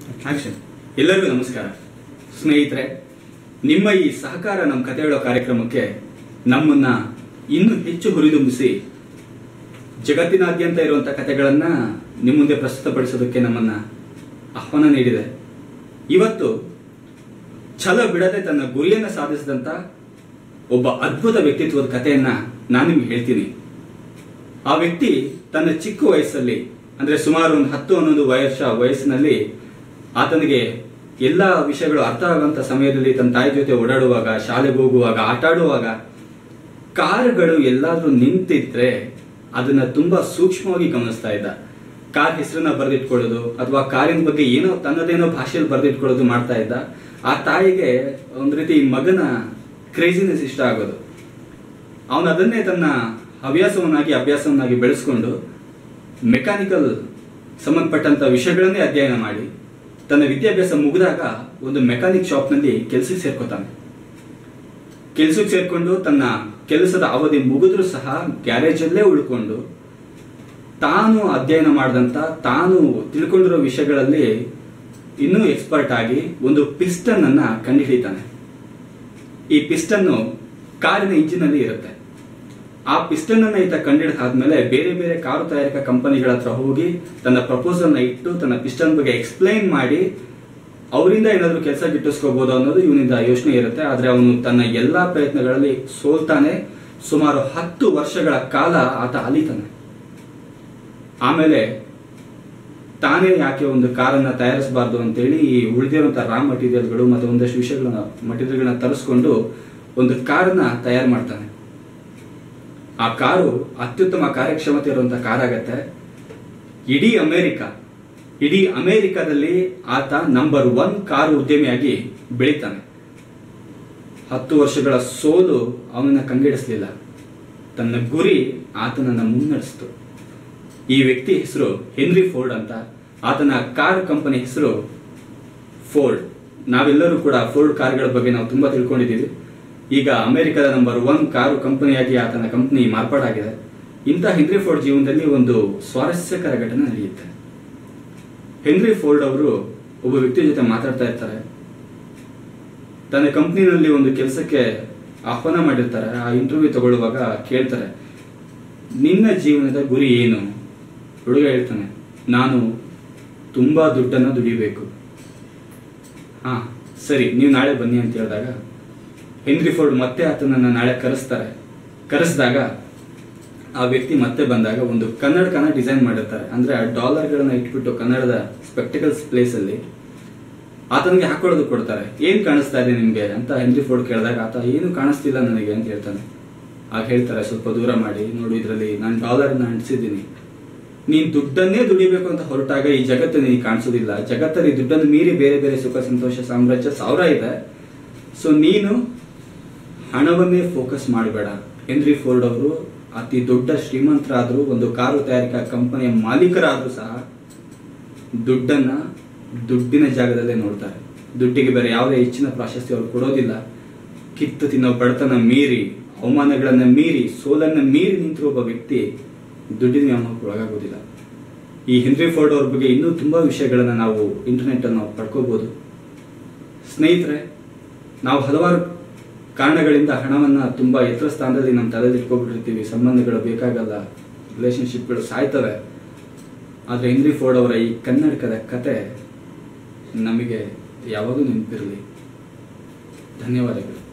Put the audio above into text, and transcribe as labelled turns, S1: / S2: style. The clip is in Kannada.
S1: ಆಕ್ಷನ್ ಎಲ್ಲರಿಗೂ ನಮಸ್ಕಾರ ಸ್ನೇಹಿತರೆ ನಿಮ್ಮ ಈ ಸಹಕಾರ ನಮ್ಮ ಕತೆ ಹೇಳೋ ಕಾರ್ಯಕ್ರಮಕ್ಕೆ ನಮ್ಮನ್ನ ಇನ್ನೂ ಹೆಚ್ಚು ಹುರಿದುಂಬಿಸಿ ಜಗತ್ತಿನಾದ್ಯಂತ ಇರುವಂತಹ ಕತೆಗಳನ್ನ ನಿಮ್ಮ ಮುಂದೆ ಪ್ರಸ್ತುತಪಡಿಸೋದಕ್ಕೆ ನಮ್ಮನ್ನ ಆಹ್ವಾನ ನೀಡಿದೆ ಇವತ್ತು ಛಲ ಬಿಡದೆ ತನ್ನ ಗುರಿಯನ್ನ ಸಾಧಿಸಿದಂತ ಒಬ್ಬ ಅದ್ಭುತ ವ್ಯಕ್ತಿತ್ವದ ಕಥೆಯನ್ನ ನಾನು ನಿಮ್ಗೆ ಹೇಳ್ತೀನಿ ಆ ವ್ಯಕ್ತಿ ತನ್ನ ಚಿಕ್ಕ ವಯಸ್ಸಲ್ಲಿ ಅಂದ್ರೆ ಸುಮಾರು ಒಂದು ಹತ್ತು ಹನ್ನೊಂದು ವರ್ಷ ವಯಸ್ಸಿನಲ್ಲಿ ಆತನಿಗೆ ಎಲ್ಲ ವಿಷಯಗಳು ಅರ್ಥ ಆಗುವಂತ ಸಮಯದಲ್ಲಿ ತನ್ನ ತಾಯಿ ಜೊತೆ ಓಡಾಡುವಾಗ ಶಾಲೆಗೆ ಹೋಗುವಾಗ ಆಟ ಆಡುವಾಗ ಕಾರುಗಳು ಎಲ್ಲಾದ್ರೂ ನಿಂತಿದ್ರೆ ಅದನ್ನ ತುಂಬಾ ಸೂಕ್ಷ್ಮವಾಗಿ ಗಮನಿಸ್ತಾ ಇದ್ದ ಕಾರ್ ಹೆಸರನ್ನ ಬರೆದಿಟ್ಕೊಳ್ಳೋದು ಅಥವಾ ಕಾರಿನ ಬಗ್ಗೆ ಏನೋ ತನ್ನದೇನೋ ಭಾಷೆಯಲ್ಲಿ ಬರೆದಿಟ್ಕೊಳ್ಳೋದು ಮಾಡ್ತಾ ಇದ್ದ ಆ ತಾಯಿಗೆ ಒಂದ್ ರೀತಿ ಮಗನ ಕ್ರೇಜಿನೆಸ್ ಇಷ್ಟ ಆಗೋದು ಅವನು ಅದನ್ನೇ ತನ್ನ ಹವ್ಯಾಸವನ್ನಾಗಿ ಅಭ್ಯಾಸವನ್ನಾಗಿ ಬೆಳೆಸ್ಕೊಂಡು ಮೆಕ್ಯಾನಿಕಲ್ ಸಂಬಂಧಪಟ್ಟಂತ ವಿಷಯಗಳನ್ನೇ ಅಧ್ಯಯನ ಮಾಡಿ ತನ್ನ ವಿದ್ಯಾಭ್ಯಾಸ ಮುಗಿದಾಗ ಒಂದು ಮೆಕ್ಯಾನಿಕ್ ಶಾಪ್ನಲ್ಲಿ ಕೆಲಸಕ್ಕೆ ಸೇರ್ಕೋತಾನೆ ಕೆಲಸಕ್ಕೆ ಸೇರ್ಕೊಂಡು ತನ್ನ ಕೆಲಸದ ಅವಧಿ ಮುಗಿದ್ರೂ ಸಹ ಗ್ಯಾರೇಜಲ್ಲೇ ಉಳ್ಕೊಂಡು ತಾನು ಅಧ್ಯಯನ ಮಾಡಿದಂತ ತಾನು ತಿಳ್ಕೊಂಡಿರೋ ವಿಷಯಗಳಲ್ಲಿ ಇನ್ನೂ ಎಕ್ಸ್ಪರ್ಟ್ ಆಗಿ ಒಂದು ಪಿಸ್ಟನ್ ಅನ್ನ ಕಂಡುಹಿಡಿತಾನೆ ಈ ಪಿಸ್ಟನ್ನು ಕಾರಿನ ಇಂಜಿನ್ ಅಲ್ಲಿ ಇರುತ್ತೆ ಆ ಪಿಸ್ಟನ್ ಅನ್ನ ಈತ ಕಂಡಿಡಿದಾದ್ಮೇಲೆ ಬೇರೆ ಬೇರೆ ಕಾರು ತಯಾರಿಕಾ ಕಂಪನಿಗಳ ಹತ್ರ ಹೋಗಿ ತನ್ನ ಪ್ರಪೋಸಲ್ ನ ಇಟ್ಟು ತನ್ನ ಪಿಸ್ಟನ್ ಬಗ್ಗೆ ಎಕ್ಸ್ಪ್ಲೈನ್ ಮಾಡಿ ಅವರಿಂದ ಏನಾದ್ರೂ ಕೆಲಸ ಗಿಟ್ಟಿಸ್ಕೋಬಹುದು ಅನ್ನೋದು ಇವನಿಂದ ಯೋಚನೆ ಇರುತ್ತೆ ಆದ್ರೆ ಅವನು ತನ್ನ ಎಲ್ಲಾ ಪ್ರಯತ್ನಗಳಲ್ಲಿ ಸೋಲ್ತಾನೆ ಸುಮಾರು ಹತ್ತು ವರ್ಷಗಳ ಕಾಲ ಆತ ಅಲಿತಾನೆ ಆಮೇಲೆ ತಾನೇ ಯಾಕೆ ಒಂದು ಕಾರನ್ನ ತಯಾರಿಸಬಾರ್ದು ಅಂತೇಳಿ ಈ ಉಳಿದಿರುವಂತಹ ರಾ ಮಟೀರಿಯಲ್ಗಳು ಮತ್ತೆ ಒಂದಷ್ಟು ವಿಷಯಗಳನ್ನ ಮಟೀರಿಯಲ್ಗಳನ್ನ ತರಿಸ್ಕೊಂಡು ಒಂದು ಕಾರನ್ನ ತಯಾರು ಮಾಡ್ತಾನೆ ಆ ಕಾರು ಅತ್ಯುತ್ತಮ ಕಾರ್ಯಕ್ಷಮತೆ ಇರುವಂತಹ ಕಾರ್ ಆಗತ್ತೆ ಇಡೀ ಅಮೆರಿಕ ಇಡೀ ಅಮೆರಿಕದಲ್ಲಿ ಆತ ನಂಬರ್ ಒನ್ ಕಾರು ಉದ್ಯಮಿಯಾಗಿ ಬೆಳಿತಾನೆ ಹತ್ತು ವರ್ಷಗಳ ಸೋಲು ಅವನನ್ನ ಕಂಗೆಡಿಸ್ಲಿಲ್ಲ ತನ್ನ ಗುರಿ ಆತನನ್ನ ಮುನ್ನಡೆಸಿತು ಈ ವ್ಯಕ್ತಿ ಹೆಸರು ಹೆನ್ರಿ ಫೋರ್ಡ್ ಅಂತ ಆತನ ಕಾರ್ ಕಂಪನಿ ಹೆಸರು ಫೋರ್ಡ್ ನಾವೆಲ್ಲರೂ ಕೂಡ ಫೋರ್ಡ್ ಕಾರ್ಗಳ ಬಗ್ಗೆ ನಾವು ತುಂಬಾ ತಿಳ್ಕೊಂಡಿದ್ದೀವಿ ಈಗ ಅಮೆರಿಕದ ನಂಬರ್ ಒನ್ ಕಾರು ಕಂಪನಿಯಾಗಿ ಆತನ ಕಂಪನಿ ಮಾರ್ಪಾಡಾಗಿದೆ ಇಂಥ ಹೆನ್ರಿ ಫೋರ್ಡ್ ಜೀವನದಲ್ಲಿ ಒಂದು ಸ್ವಾರಸ್ಯಕರ ಘಟನೆ ನಡೆಯುತ್ತೆ ಹೆನ್ರಿ ಫೋರ್ಡ್ ಅವರು ಒಬ್ಬ ವ್ಯಕ್ತಿ ಜೊತೆ ಮಾತಾಡ್ತಾ ಇರ್ತಾರೆ ತನ್ನ ಕಂಪ್ನಿನಲ್ಲಿ ಒಂದು ಕೆಲಸಕ್ಕೆ ಆಹ್ವಾನ ಮಾಡಿರ್ತಾರೆ ಆ ಇಂಟರ್ವ್ಯೂ ತಗೊಳ್ಳುವಾಗ ಕೇಳ್ತಾರೆ ನಿನ್ನ ಜೀವನದ ಗುರಿ ಏನು ಹುಡುಗ ಹೇಳ್ತಾನೆ ನಾನು ತುಂಬಾ ದುಡ್ಡನ್ನ ದುಡಿಬೇಕು ಹಾ ಸರಿ ನೀವು ನಾಳೆ ಬನ್ನಿ ಅಂತ ಹೇಳಿದಾಗ ಹೆನ್ರಿ ಫೋರ್ಡ್ ಮತ್ತೆ ಆತನನ್ನ ನಾಳೆ ಕರೆಸ್ತಾರೆ ಕರೆಸಿದಾಗ ಆ ವ್ಯಕ್ತಿ ಮತ್ತೆ ಬಂದಾಗ ಒಂದು ಕನ್ನಡಕನ ಡಿಸೈನ್ ಮಾಡಿರ್ತಾರೆ ಅಂದ್ರೆ ಆ ಡಾಲರ್ಗಳನ್ನ ಇಟ್ಬಿಟ್ಟು ಕನ್ನಡದ ಸ್ಪೆಕ್ಟಿಕಲ್ಸ್ ಪ್ಲೇಸ್ ಅಲ್ಲಿ ಆತನಿಗೆ ಹಾಕೊಳ್ಳೋದು ಕೊಡ್ತಾರೆ ಏನ್ ಕಾಣಿಸ್ತಾ ಇದೆ ನಿಮ್ಗೆ ಅಂತ ಹೆನ್ರಿ ಫೋರ್ಡ್ ಕೇಳಿದಾಗ ಆತ ಏನು ಕಾಣಿಸ್ತಿಲ್ಲ ನನಗೆ ಅಂತ ಹೇಳ್ತಾನೆ ಆಗ ಹೇಳ್ತಾರೆ ಸ್ವಲ್ಪ ದೂರ ಮಾಡಿ ನೋಡು ಇದರಲ್ಲಿ ನಾನು ಡಾಲರ್ನ ಅಂಟಿಸಿದ್ದೀನಿ ನೀನ್ ದುಡ್ಡನ್ನೇ ದುಡಿಬೇಕು ಅಂತ ಹೊರಟಾಗ ಈ ಜಗತ್ತು ನಿನಗೆ ಕಾಣಿಸೋದಿಲ್ಲ ಜಗತ್ತಲ್ಲಿ ದುಡ್ಡನ್ನು ಮೀರಿ ಬೇರೆ ಬೇರೆ ಸುಖ ಸಂತೋಷ ಸಾಮ್ರಾಜ್ಯ ಸಾವಿರ ಇದೆ ಸೊ ನೀನು ಹಣವನ್ನೇ ಫೋಕಸ್ ಮಾಡಬೇಡ ಹೆನ್ರಿ ಫೋರ್ಡ್ ಅವರು ಅತಿ ದೊಡ್ಡ ಶ್ರೀಮಂತರಾದ್ರು ಒಂದು ಕಾರು ತಯಾರಿಕಾ ಕಂಪನಿಯ ಮಾಲೀಕರಾದ್ರೂ ಸಹ ದುಡ್ಡನ್ನ ದುಡ್ಡಿನ ಜಾಗದಲ್ಲೇ ನೋಡ್ತಾರೆ ದುಡ್ಡಿಗೆ ಬೇರೆ ಯಾವುದೇ ಹೆಚ್ಚಿನ ಪ್ರಾಶಸ್ತ್ಯ ಅವರು ಕೊಡೋದಿಲ್ಲ ಕಿತ್ತು ತಿನ್ನೋ ಬಡತನ ಮೀರಿ ಅವಮಾನಗಳನ್ನ ಮೀರಿ ಸೋಲನ್ನ ಮೀರಿ ನಿಂತಿರುವ ಒಬ್ಬ ವ್ಯಕ್ತಿ ದುಡ್ಡಿನ ವ್ಯಾಮೋಹಕ್ಕೆ ಒಳಗಾಗೋದಿಲ್ಲ ಈ ಹೆನ್ರಿ ಫೋರ್ಡ್ ಅವ್ರ ಬಗ್ಗೆ ಇನ್ನೂ ತುಂಬಾ ವಿಷಯಗಳನ್ನ ನಾವು ಇಂಟರ್ನೆಟ್ ಅಲ್ಲಿ ನಾವು ಪಡ್ಕೋಬಹುದು ಸ್ನೇಹಿತರೆ ನಾವು ಹಲವಾರು ಕಾರಣಗಳಿಂದ ಹಣವನ್ನ ತುಂಬಾ ಎತ್ತರ ಸ್ಥಾನದಲ್ಲಿ ನಮ್ಮ ತಲೆಯಲ್ಲಿ ಇಟ್ಕೊಬಿಟ್ಟಿರ್ತೀವಿ ಸಂಬಂಧಗಳು ಬೇಕಾಗಲ್ಲ ರಿಲೇಶನ್ಶಿಪ್ಗಳು ಸಾಯ್ತವೆ ಆದ್ರೆ ಹೆನ್ರಿ ಫೋರ್ಡ್ ಅವರ ಈ ಕನ್ನಡಕದ ಕತೆ ನಮಗೆ ಯಾವಾಗೂ ನೆನಪಿರಲಿ ಧನ್ಯವಾದಗಳು